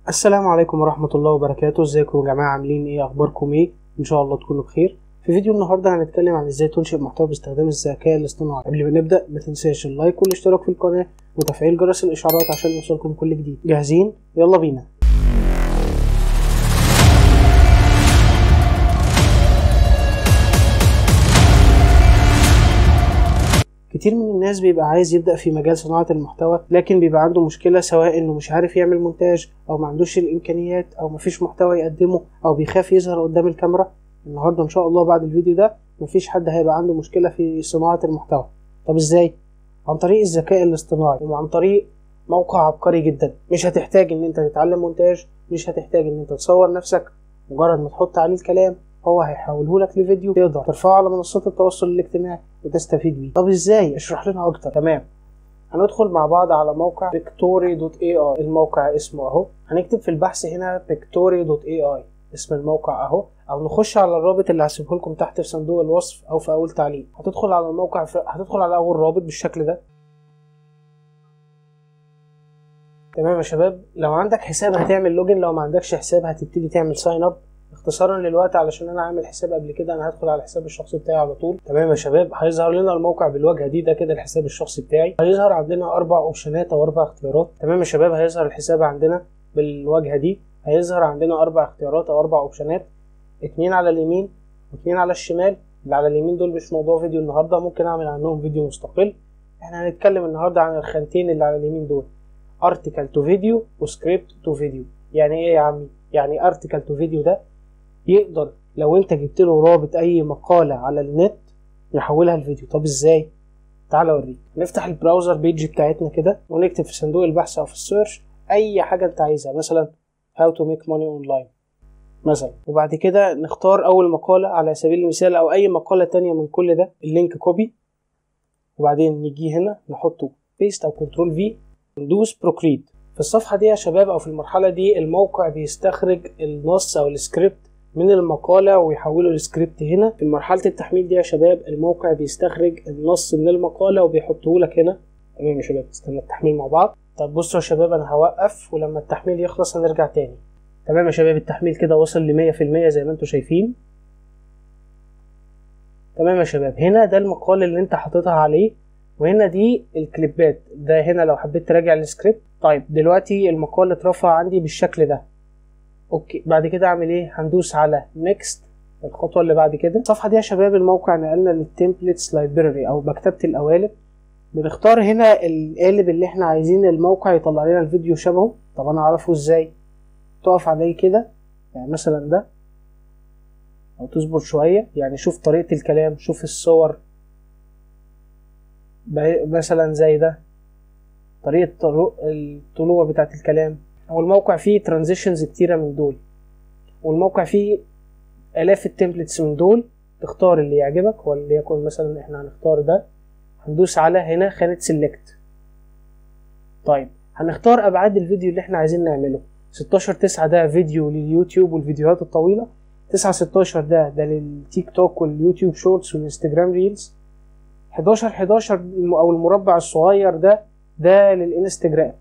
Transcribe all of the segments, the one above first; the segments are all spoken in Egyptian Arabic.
السلام عليكم ورحمة الله وبركاته ازيكم يا جماعة عاملين ايه اخباركم ايه ان شاء الله تكونوا بخير في فيديو النهاردة هنتكلم عن ازاي تنشئ محتوى باستخدام الذكاء الاصطناعي قبل ما نبدأ ما تنساش اللايك والاشتراك في القناة وتفعيل جرس الاشعارات عشان يوصلكم كل جديد جاهزين يلا بينا كتير من الناس بيبقى عايز يبدأ في مجال صناعة المحتوى لكن بيبقى عنده مشكلة سواء انه مش عارف يعمل مونتاج او ما عندوش الامكانيات او مفيش محتوى يقدمه او بيخاف يظهر قدام الكاميرا النهاردة ان شاء الله بعد الفيديو ده مفيش حد هيبقى عنده مشكلة في صناعة المحتوى طب ازاي؟ عن طريق الذكاء الاصطناعي وعن طريق موقع عبقري جدا مش هتحتاج ان انت تتعلم مونتاج مش هتحتاج ان انت تصور نفسك مجرد ما تحط عليه الكلام هو هيحوله لك لفيديو تقدر ترفعه على منصات التواصل الاجتماعي وتستفيد بيه طب ازاي اشرح لنا اكتر تمام هندخل مع بعض على موقع pictory.ai الموقع اسمه اهو هنكتب في البحث هنا pictory.ai اسم الموقع اهو او نخش على الرابط اللي هسيبه لكم تحت في صندوق الوصف او في اول تعليق هتدخل على الموقع في... هتدخل على اول رابط بالشكل ده تمام يا شباب لو عندك حساب هتعمل لوجن لو ما عندكش حساب هتبتدي تعمل ساين اب اختصارا للوقت علشان انا عامل حساب قبل كده انا هدخل على الحساب الشخصي بتاعي على طول تمام يا شباب هيظهر لنا الموقع بالواجهه دي ده كده الحساب الشخصي بتاعي هيظهر عندنا اربع اوبشنات او اربع اختيارات تمام يا شباب هيظهر الحساب عندنا بالواجهه دي هيظهر عندنا اربع اختيارات او اربع اوبشنات اتنين على اليمين واتنين على الشمال اللي على اليمين دول مش موضوع فيديو النهارده ممكن اعمل عنهم فيديو مستقل احنا هنتكلم النهارده عن الخانتين اللي على اليمين دول ارتكل تو فيديو وسكريبت تو فيديو يعني ايه يا عمي يعني ارتكل تو فيديو ده يقدر لو انت جبت له رابط اي مقالة على النت يحولها لفيديو طب ازاي تعال اوريك نفتح البراوزر بيج بتاعتنا كده ونكتب في صندوق البحث او في السيرش اي حاجة انت عايزها مثلا how to make money online مثلا وبعد كده نختار اول مقالة على سبيل المثال او اي مقالة تانية من كل ده اللينك كوبي وبعدين نيجي هنا نحطه بيست او كنترول في ندوس بروكريد في الصفحة دي يا شباب او في المرحلة دي الموقع بيستخرج النص او السكريبت من المقالة ويحوله لسكريبت هنا في مرحلة التحميل دي يا شباب الموقع بيستخرج النص من المقالة وبيحطه لك هنا تمام يا شباب استنى التحميل مع بعض طب بصوا يا شباب انا هوقف ولما التحميل يخلص هنرجع تاني تمام يا شباب التحميل كده وصل لمية في المية زي ما انتوا شايفين تمام يا شباب هنا ده المقال اللي انت حاططها عليه وهنا دي الكليبات ده هنا لو حبيت تراجع السكريبت طيب دلوقتي المقال اترفع عندي بالشكل ده اوكي بعد كده اعمل ايه هندوس على نيكست الخطوه اللي بعد كده الصفحه دي يا شباب الموقع نقلنا للتمبلتس لايبراري او مكتبه القوالب بنختار هنا القالب اللي احنا عايزين الموقع يطلع لنا الفيديو شبهه طب انا اعرفه ازاي تقف عليه كده يعني مثلا ده او تصبر شويه يعني شوف طريقه الكلام شوف الصور مثلا زي ده طريقه الطلوع بتاعت الكلام والموقع فيه ترانزيشنز كتيرة من دول والموقع فيه آلاف التمبلتس من دول تختار اللي يعجبك وليكن مثلا احنا هنختار ده هندوس على هنا خانة سيلكت طيب هنختار أبعاد الفيديو اللي احنا عايزين نعمله 16 9 ده فيديو لليوتيوب والفيديوهات الطويلة 9 16 ده ده للتيك توك واليوتيوب شورتس والانستجرام ريلز 11 11 أو المربع الصغير ده ده للانستجرام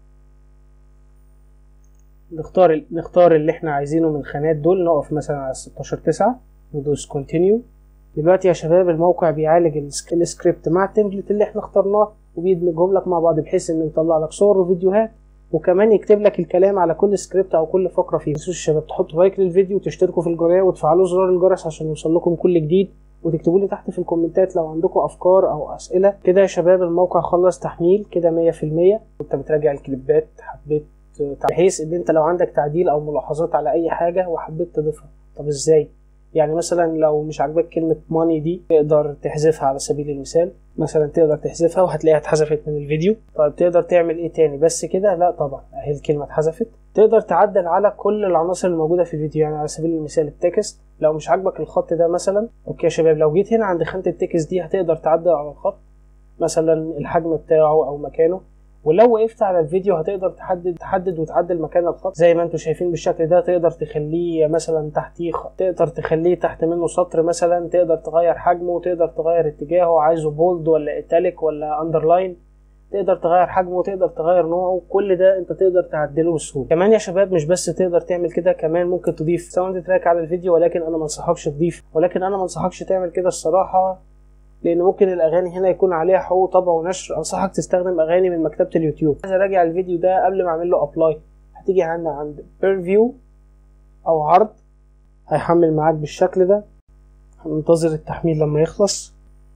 نختار نختار اللي احنا عايزينه من الخانات دول نقف مثلا على 16 9 ندوس كونتينيو دلوقتي يا شباب الموقع بيعالج السكريبت مع التمبلت اللي احنا اخترناه وبيدمجهم لك مع بعض بحيث انه يطلع لك صور وفيديوهات وكمان يكتب لك الكلام على كل سكريبت او كل فقره فيه متنسوش الشباب تحطوا لايك للفيديو وتشتركوا في القناه وتفعلوا زرار الجرس عشان يوصل لكم كل جديد وتكتبوا لي تحت في الكومنتات لو عندكم افكار او اسئله كده يا شباب الموقع خلص تحميل كده 100% وانت بتراجع الكليبات حبيت بحيث ان انت لو عندك تعديل او ملاحظات على اي حاجه وحبيت تضيفها طب ازاي يعني مثلا لو مش عاجبك كلمة ماني دي تقدر تحذفها على سبيل المثال مثلا تقدر تحذفها وهتلاقيها اتحذفت من الفيديو طيب تقدر تعمل ايه تاني بس كده لا طبعا اهي الكلمة اتحذفت تقدر تعدل على كل العناصر الموجودة في الفيديو يعني على سبيل المثال التكست لو مش عاجبك الخط ده مثلا اوكي يا شباب لو جيت هنا عند خانة التكست دي هتقدر تعدل على الخط مثلا الحجم بتاعه او مكانه ولو وقفت على الفيديو هتقدر تحدد تحدد وتعدل مكان الخط زي ما انتم شايفين بالشكل ده تقدر تخليه مثلا تحتيه تقدر تخليه تحت منه سطر مثلا تقدر تغير حجمه تقدر تغير اتجاهه عايزه بولد ولا ايتاليك ولا اندرلاين تقدر تغير حجمه تقدر تغير نوعه كل ده انت تقدر تعدله بسهوله كمان يا شباب مش بس تقدر تعمل كده كمان ممكن تضيف ساوند تراك على الفيديو ولكن انا ما انصحكش تضيف ولكن انا ما انصحكش تعمل كده الصراحه لان ممكن الاغاني هنا يكون عليها حقوق طبع ونشر انصحك تستخدم اغاني من مكتبه اليوتيوب عايز اراجع الفيديو ده قبل ما اعمل له ابلاي هتيجي عندنا عند بيرفيو او عرض هيحمل معاك بالشكل ده هننتظر التحميل لما يخلص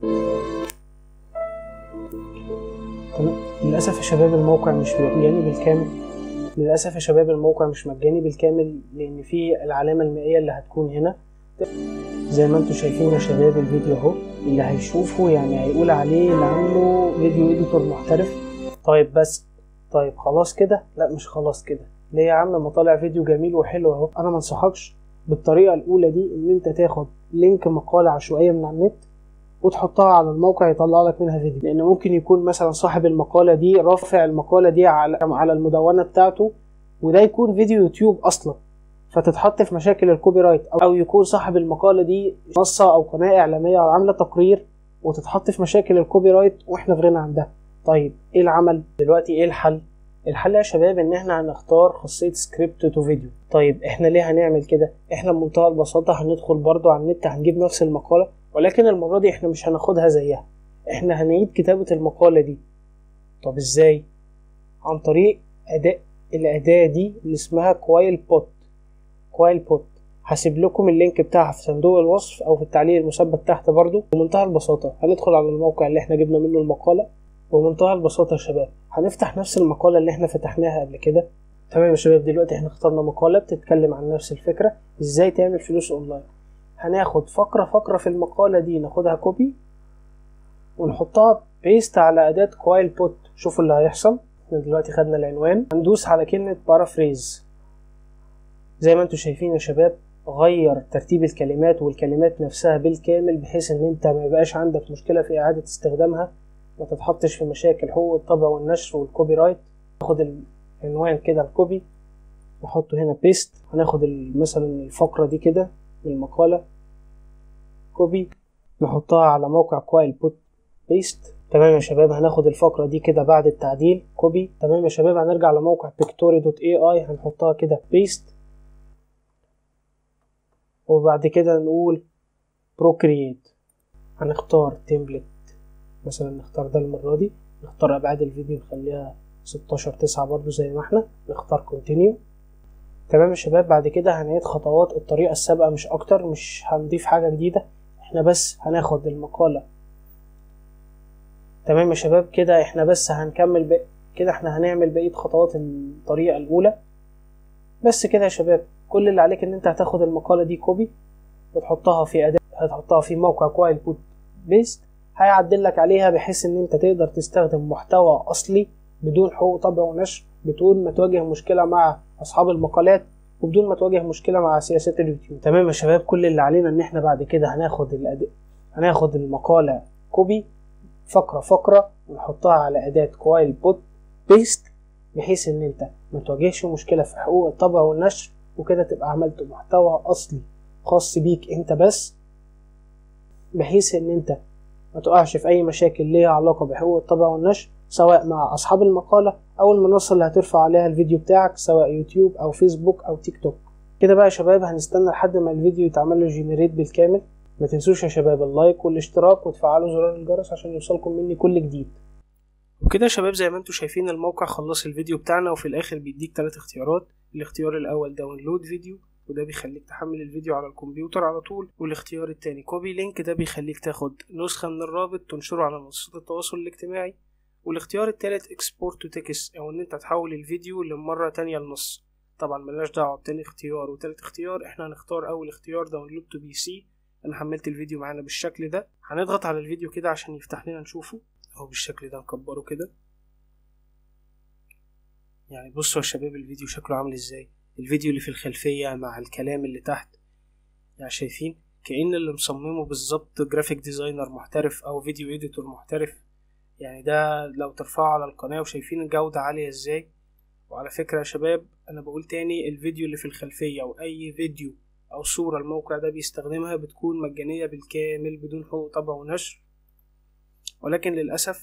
تمام للاسف يا شباب الموقع مش مجاني بالكامل للاسف يا شباب الموقع مش مجاني بالكامل لان في العلامه المائيه اللي هتكون هنا زي ما انتم شايفين يا شباب الفيديو اهو اللي هيشوفه يعني هيقول عليه اللي عامله فيديو اديتور محترف طيب بس طيب خلاص كده لا مش خلاص كده ليه يا عم ما طالع فيديو جميل وحلو اهو انا ما انصحكش بالطريقه الاولى دي ان انت تاخد لينك مقاله عشوائيه من على النت وتحطها على الموقع يطلع لك منها فيديو لان ممكن يكون مثلا صاحب المقاله دي رافع المقاله دي على على المدونه بتاعته وده يكون فيديو يوتيوب اصلا فتتحط في مشاكل الكوبي رايت او يكون صاحب المقاله دي منصه او قناه اعلاميه او عامله تقرير وتتحط في مشاكل الكوبي رايت واحنا في غنى عن ده طيب ايه العمل دلوقتي ايه الحل الحل يا شباب ان احنا هنختار خاصيه سكريبت تو فيديو طيب احنا ليه هنعمل كده احنا بمنتهى البساطه هندخل برضو على النت هنجيب نفس المقاله ولكن المره دي احنا مش هناخدها زيها احنا هنعيد كتابه المقاله دي طب ازاي عن طريق اداء الاداه دي اللي اسمها كوايل بوت كوايل بوت هسيب لكم اللينك بتاعها في صندوق الوصف او في التعليق المثبت تحت برضو بمنتهى البساطه هندخل على الموقع اللي احنا جبنا منه المقاله بمنتهى البساطه يا شباب هنفتح نفس المقاله اللي احنا فتحناها قبل كده تمام يا شباب دلوقتي احنا اخترنا مقاله بتتكلم عن نفس الفكره ازاي تعمل فلوس اونلاين هناخد فقره فقره في المقاله دي ناخدها كوبي ونحطها بيست على اداه كوايل بوت شوفوا اللي هيحصل احنا دلوقتي خدنا العنوان هندوس على كلمه بارافريز زي ما انتم شايفين يا شباب غير ترتيب الكلمات والكلمات نفسها بالكامل بحيث ان انت ما يبقاش عندك مشكله في اعاده استخدامها ما تتحطش في مشاكل حقوق الطبع والنشر والكوبي رايت ناخد العنوان كده الكوبي نحطه هنا بيست هناخد مثلا الفقره دي كده من المقاله كوبي نحطها على موقع كوايل بوت بيست تمام يا شباب هناخد الفقره دي كده بعد التعديل كوبي تمام يا شباب هنرجع لموقع بيكتوري دوت اي اي هنحطها كده بيست وبعد كده نقول بروكرييت هنختار تمبلت مثلا نختار ده المرة دي نختار أبعاد الفيديو نخليها ستاشر تسعة برضو زي ما احنا نختار كونتينيو تمام يا شباب بعد كده هنعيد خطوات الطريقة السابقة مش أكتر مش هنضيف حاجة جديدة احنا بس هناخد المقالة تمام يا شباب كده احنا بس هنكمل بقى كده احنا هنعمل بقية خطوات الطريقة الأولى بس كده يا شباب كل اللي عليك ان انت هتاخد المقالة دي كوبي وتحطها في أداة هتحطها في موقع كوايل بوت بيست هيعدل لك عليها بحيث ان انت تقدر تستخدم محتوى اصلي بدون حقوق طبع ونشر بدون ما تواجه مشكله مع اصحاب المقالات وبدون ما تواجه مشكله مع سياسات اليوتيوب تمام يا شباب كل اللي علينا ان احنا بعد كده هناخد الأد... هناخد المقاله كوبي فقره فقره ونحطها على اداه كوايل بوت بيست بحيث ان انت ما تواجهش مشكله في حقوق الطبع والنشر وكده تبقى عملت محتوى اصلي خاص بيك انت بس بحيث ان انت ما تقعش في اي مشاكل ليها علاقه بحقوق الطبع والنشر سواء مع اصحاب المقاله او المنصه اللي هترفع عليها الفيديو بتاعك سواء يوتيوب او فيسبوك او تيك توك كده بقى يا شباب هنستنى لحد ما الفيديو يتعمل له جينيريت بالكامل ما تنسوش يا شباب اللايك والاشتراك وتفعلوا زرار الجرس عشان يوصلكم مني كل جديد وكده يا شباب زي ما انتم شايفين الموقع خلص الفيديو بتاعنا وفي الاخر بيديك ثلاث اختيارات الاختيار الاول داونلود فيديو وده بيخليك تحمل الفيديو على الكمبيوتر على طول والاختيار التاني كوبي لينك ده بيخليك تاخد نسخة من الرابط تنشره على منصات التواصل الاجتماعي والاختيار التالت اكسبورت تو تكست او ان انت تحول الفيديو لمرة تانية لنص طبعا ملناش دعوة بتاني اختيار وتالت اختيار احنا هنختار اول اختيار داونلود تو بي سي انا حملت الفيديو معانا بالشكل ده هنضغط على الفيديو كده عشان يفتح لنا نشوفه اهو بالشكل ده نكبره كده يعني بصوا يا شباب الفيديو شكله عامل ازاي الفيديو اللي في الخلفية مع الكلام اللي تحت يعني شايفين كأن اللي مصممه بالظبط جرافيك ديزاينر محترف أو فيديو إديتور محترف يعني ده لو ترفعه على القناة وشايفين الجودة عالية ازاي وعلى فكرة يا شباب أنا بقول تاني الفيديو اللي في الخلفية أو أي فيديو أو صورة الموقع ده بيستخدمها بتكون مجانية بالكامل بدون حقوق طبع ونشر ولكن للأسف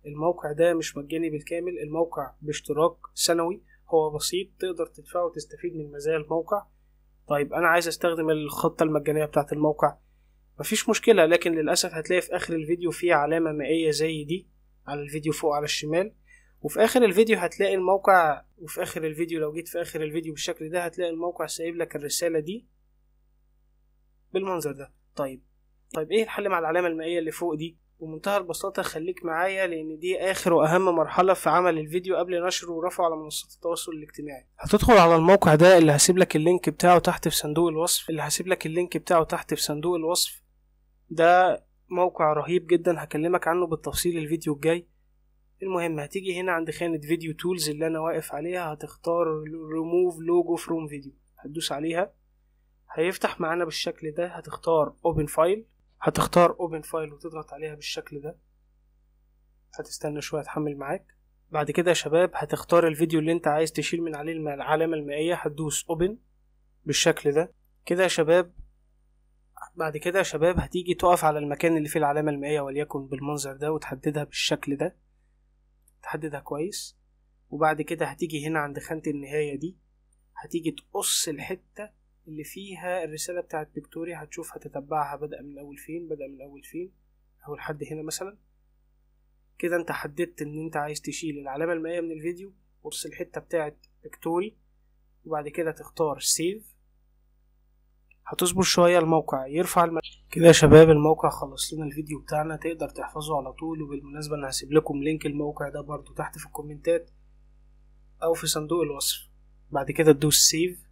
الموقع ده مش مجاني بالكامل الموقع باشتراك سنوي هو بسيط تقدر تدفعه وتستفيد من مزايا الموقع طيب انا عايز استخدم الخطة المجانية بتاعة الموقع مفيش مشكلة لكن للأسف هتلاقي في آخر الفيديو فيه علامة مائية زي دي على الفيديو فوق على الشمال وفي آخر الفيديو هتلاقي الموقع وفي آخر الفيديو لو جيت في آخر الفيديو بالشكل ده هتلاقي الموقع سايب لك الرسالة دي بالمنظر ده طيب طيب ايه الحل مع العلامة المائية اللي فوق دي بمنتهى البساطة خليك معايا لأن دي آخر وأهم مرحلة في عمل الفيديو قبل نشره ورفعه على منصات التواصل الاجتماعي هتدخل على الموقع ده اللي هسيب لك اللينك بتاعه تحت في صندوق الوصف اللي هسيب لك اللينك بتاعه تحت في صندوق الوصف ده موقع رهيب جدا هكلمك عنه بالتفصيل الفيديو الجاي المهم هتيجي هنا عند خانة فيديو تولز اللي أنا واقف عليها هتختار ريموف لوجو فروم فيديو هتدوس عليها هيفتح معانا بالشكل ده هتختار اوبن فايل هتختار اوبن فايل وتضغط عليها بالشكل ده هتستنى شوية تحمل معاك بعد كده يا شباب هتختار الفيديو اللي انت عايز تشيل من عليه العلامة المائية هتدوس اوبن بالشكل ده كده يا شباب بعد كده يا شباب هتيجي تقف على المكان اللي فيه العلامة المائية وليكن بالمنظر ده وتحددها بالشكل ده تحددها كويس وبعد كده هتيجي هنا عند خانة النهاية دي هتيجي تقص الحتة اللي فيها الرسالة بتاعت فيكتوريا هتشوف هتتبعها بدأ من أول فين بدأ من أول فين أول حد هنا مثلا كده انت حددت ان انت عايز تشيل العلامة المائية من الفيديو وتقص الحتة بتاعت فيكتوري وبعد كده تختار سيف هتصبر شوية الموقع يرفع الم... كده يا شباب الموقع خلص لنا الفيديو بتاعنا تقدر تحفظه على طول وبالمناسبة انا هسيب لكم لينك الموقع ده برضو تحت في الكومنتات او في صندوق الوصف بعد كده تدوس سيف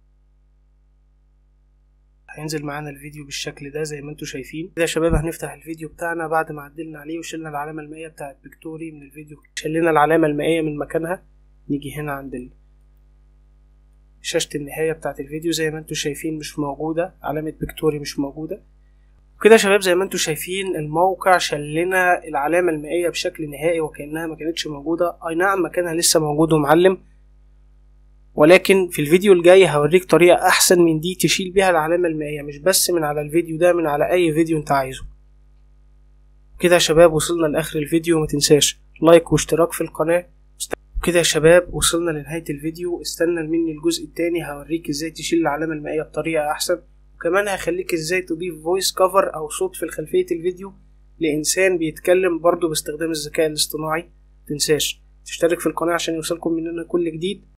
هينزل معانا الفيديو بالشكل ده زي ما انتم شايفين كده يا شباب هنفتح الفيديو بتاعنا بعد ما عدلنا عليه وشلنا العلامة المائية بتاعت فيكتوري من الفيديو شلنا العلامة المائية من مكانها نيجي هنا عند ال... شاشة النهاية بتاعت الفيديو زي ما انتم شايفين مش موجودة علامة فيكتوري مش موجودة وكده يا شباب زي ما انتم شايفين الموقع شلنا العلامة المائية بشكل نهائي وكأنها ما كانتش موجودة اي نعم مكانها لسه موجود ومعلم ولكن في الفيديو الجاي هوريك طريقة أحسن من دي تشيل بيها العلامة المائية مش بس من على الفيديو ده من على أي فيديو أنت عايزه كده يا شباب وصلنا لآخر الفيديو ما تنساش لايك واشتراك في القناة كده يا شباب وصلنا لنهاية الفيديو استنى مني الجزء التاني هوريك ازاي تشيل العلامة المائية بطريقة أحسن وكمان هخليك ازاي تضيف فويس كفر أو صوت في خلفية الفيديو لإنسان بيتكلم برضه باستخدام الذكاء الاصطناعي متنساش تشترك في القناة عشان يوصلكم مننا كل جديد